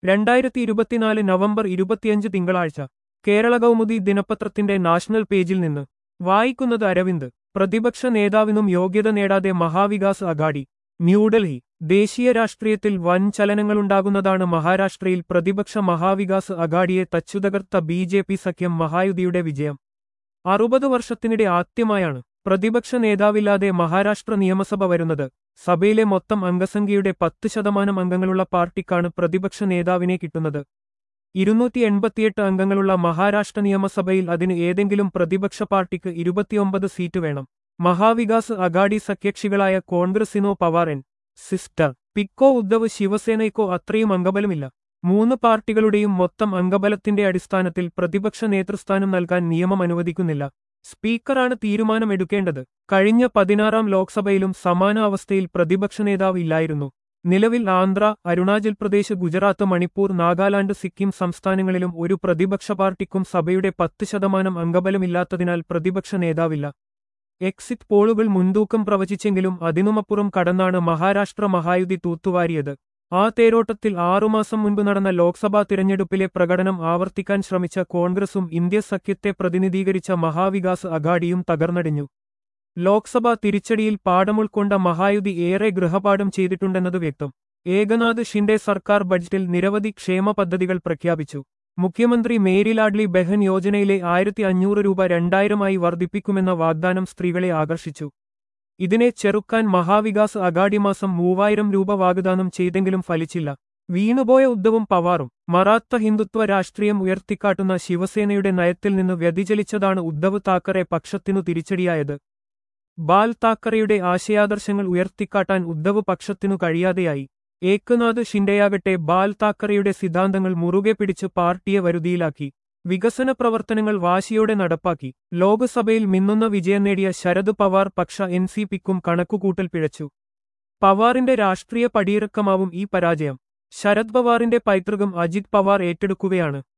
രണ്ടായിരത്തി ഇരുപത്തിനാല് നവംബർ ഇരുപത്തിയഞ്ച് തിങ്കളാഴ്ച കേരള കൗമുദി ദിനപത്രത്തിന്റെ നാഷണൽ പേജിൽ നിന്ന് വായിക്കുന്നത് അരവിന്ദ് പ്രതിപക്ഷ നേതാവിനും യോഗ്യത നേടാതെ മഹാവികാസ് അഘാടി ന്യൂഡൽഹി ദേശീയ രാഷ്ട്രീയത്തിൽ വൻ ചലനങ്ങളുണ്ടാകുന്നതാണ് മഹാരാഷ്ട്രയിൽ പ്രതിപക്ഷ മഹാവികാസ് അഘാഡിയെ തച്ചുതകർത്ത ബി ജെ പി സഖ്യം മഹായുതിയുടെ വിജയം അറുപത് വർഷത്തിനിടെ ആദ്യമായാണ് പ്രതിപക്ഷ നേതാവില്ലാതെ മഹാരാഷ്ട്ര നിയമസഭ വരുന്നത് സഭയിലെ മൊത്തം അംഗസംഖ്യയുടെ പത്ത് ശതമാനം അംഗങ്ങളുള്ള പാർട്ടിക്കാണ് പ്രതിപക്ഷ നേതാവിനെ കിട്ടുന്നത് ഇരുന്നൂറ്റി എൺപത്തിയെട്ട് അംഗങ്ങളുള്ള മഹാരാഷ്ട്ര നിയമസഭയിൽ അതിന് ഏതെങ്കിലും പ്രതിപക്ഷ പാർട്ടിക്ക് ഇരുപത്തിയൊമ്പത് സീറ്റ് വേണം മഹാവികാസ് അഘാഡി സഖ്യകക്ഷികളായ കോൺഗ്രസിനോ പവാർ എൻ സിസ്റ്റർ പിക്കോ ഉദ്ധവ് ശിവസേനയ്ക്കോ അത്രയും അംഗബലമില്ല മൂന്ന് പാർട്ടികളുടെയും മൊത്തം അംഗബലത്തിന്റെ അടിസ്ഥാനത്തിൽ പ്രതിപക്ഷ നേതൃസ്ഥാനം നൽകാൻ നിയമം അനുവദിക്കുന്നില്ല സ്പീക്കറാണ് തീരുമാനമെടുക്കേണ്ടത് കഴിഞ്ഞ പതിനാറാം ലോക്സഭയിലും സമാന അവസ്ഥയിൽ പ്രതിപക്ഷ നേതാവ് ഇല്ലായിരുന്നു നിലവിൽ ആന്ധ്ര അരുണാചൽ പ്രദേശ് ഗുജറാത്ത് മണിപ്പൂർ നാഗാലാൻഡ് സിക്കിം സംസ്ഥാനങ്ങളിലും ഒരു പ്രതിപക്ഷ പാർട്ടിക്കും സഭയുടെ പത്ത് ശതമാനം അംഗബലമില്ലാത്തതിനാൽ പ്രതിപക്ഷ നേതാവില്ല എക്സിറ്റ് പോളുകൾ മുൻതൂക്കം പ്രവചിച്ചെങ്കിലും അതിനുമപ്പുറം കടന്നാണ് മഹാരാഷ്ട്ര മഹായുതി തൂത്തുവാരിയത് ആ തേരോട്ടത്തിൽ ആറുമാസം മുൻപ് നടന്ന ലോക്സഭാ തിരഞ്ഞെടുപ്പിലെ പ്രകടനം ആവർത്തിക്കാൻ ശ്രമിച്ച കോൺഗ്രസും ഇന്ത്യ സഖ്യത്തെ പ്രതിനിധീകരിച്ച മഹാവികാസ് അഘാഡിയും തകർന്നടിഞ്ഞു ലോക്സഭ തിരിച്ചടിയിൽ പാഠമുൾക്കൊണ്ട മഹായുതി ഏറെ ഗൃഹപാഠം ചെയ്തിട്ടുണ്ടെന്നത് വ്യക്തം ഏകനാഥ് ഷിൻഡെ സർക്കാർ ബഡ്ജറ്റിൽ നിരവധി ക്ഷേമ പദ്ധതികൾ പ്രഖ്യാപിച്ചു മുഖ്യമന്ത്രി മേരി ലാഡ്ലി ബെഹൻ യോജനയിലെ ആയിരത്തി അഞ്ഞൂറ് രൂപ രണ്ടായിരമായി വർദ്ധിപ്പിക്കുമെന്ന വാഗ്ദാനം സ്ത്രീകളെ ആകർഷിച്ചു ഇതിനെ ചെറുക്കാൻ മഹാവികാസ് അഘാഡി മാസം മൂവായിരം രൂപ വാഗ്ദാനം ചെയ്തെങ്കിലും ഫലിച്ചില്ല വീണുപോയ ഉദ്ധവും പവാറും മറാത്ത ഹിന്ദുത്വ രാഷ്ട്രീയം ഉയർത്തിക്കാട്ടുന്ന ശിവസേനയുടെ നയത്തിൽ നിന്ന് വ്യതിചലിച്ചതാണ് ഉദ്ധവ് താക്കറെ പക്ഷത്തിനു തിരിച്ചടിയായത് ബാൽ താക്കറെയുടെ ആശയാദർശങ്ങൾ ഉയർത്തിക്കാട്ടാൻ ഉദ്ധവ് പക്ഷത്തിനു കഴിയാതെയായി ഏകനാഥ് ഷിൻഡെയാകട്ടെ ബാൽ താക്കറെയുടെ സിദ്ധാന്തങ്ങൾ മുറുകെ പിടിച്ച് പാർട്ടിയെ വരുതിയിലാക്കി വികസന പ്രവർത്തനങ്ങൾ വാശിയോടെ നടപ്പാക്കി ലോക്സഭയിൽ മിന്നുന്ന വിജയം നേടിയ ശരത് പവാർ പക്ഷ എൻ സി പിക്കും കണക്കുകൂട്ടൽ പിഴച്ചു പവാറിന്റെ രാഷ്ട്രീയ പടിയിറക്കമാവും ഈ പരാജയം ശരത് പവാറിന്റെ പൈതൃകം അജിത് പവാർ ഏറ്റെടുക്കുകയാണ്